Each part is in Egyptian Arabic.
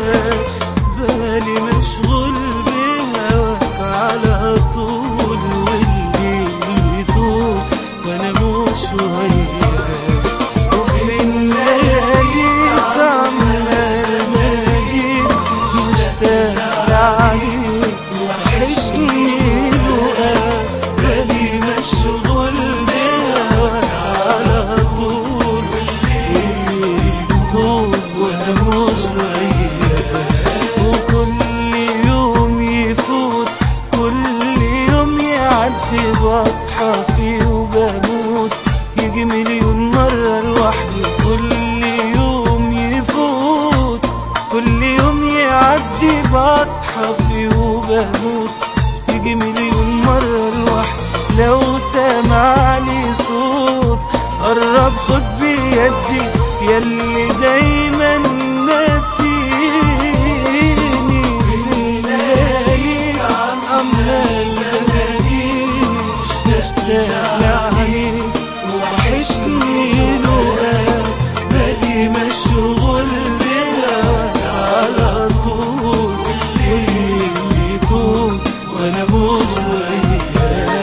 بالي مشغول بهواك على طول والليل يطول وانا مش وياك وفي اللياليك عمال اناديك مشتاق عليك وحشني لقاك بالي مشغول بهواك على طول طول وانا مش وياك وكل يوم يفوت كل يوم يعدي بصحى فيه وبموت يجي مليون مرة لوحدي كل يوم يفوت كل يوم يعدي بصحى فيه وبموت يجي مليون مرة لوحدي لو سمعني صوت قرب خد بيدي يلي دايما ناسيني ليالي عمال بناديك مشتاق لعينيك وحشني لقاك بالي مشغول بهواك على طول والليل يطول وانا مش وياك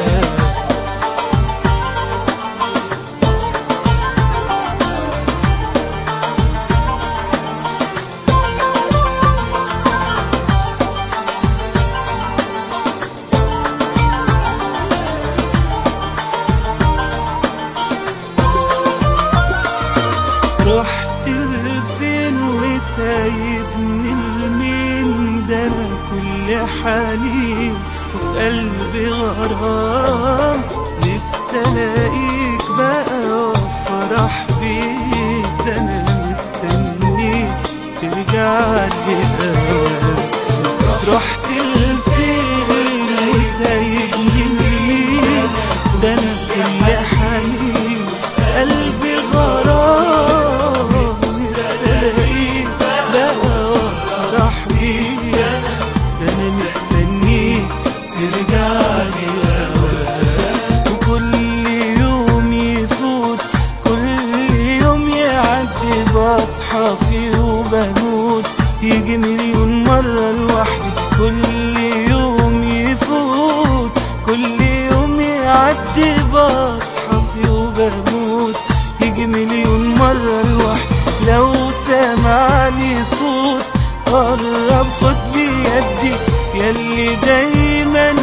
رحت لفين وسايبني لمين ده انا كل حنين وفي قلبي غرام نفسي الاقيك بقى وافرح بيك ده انا مستنيك ترجع لي أوام. رحت لفين وسايبني لمين ده انا كل حنين في قلبي غرام نفسي الاقيك بقى وافرح بيك ده انا مستنيك ترجع لي أوام. وكل يوم يفوت كل يوم يعدي بصحى فيه وبموت يجي مليون مرة لوحدي كل يوم يفوت كل يوم يعدي بصحى فيه وبموت يجي مليون مرة لوحدي لو سمعني صوت قرب خد بيدي يلي دايما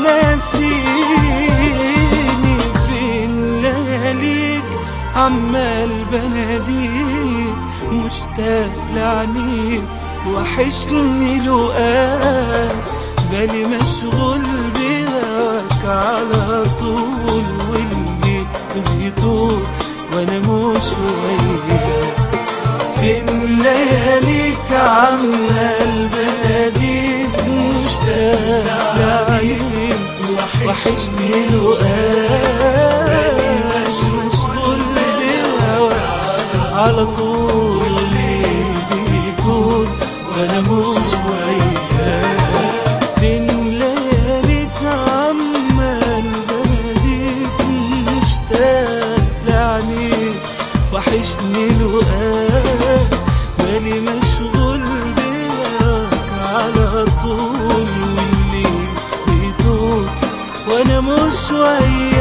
ناسيني فين لياليك عمال بناديك مشتاق لعنيك وحشني لقاك بالي مشغول بهواك على طول واللي بيطول وانا مش وياك فين لياليك عمال بناديك مشتاق لعينيك وحشني لقاك مشغول بهواك على طول بيطول وانا مش وياك فين لياليك عمال بناديك مشتاق لعنيك وحشني لقاك بالي مشغول بيك على طول والليل بيطول وانا مش وياك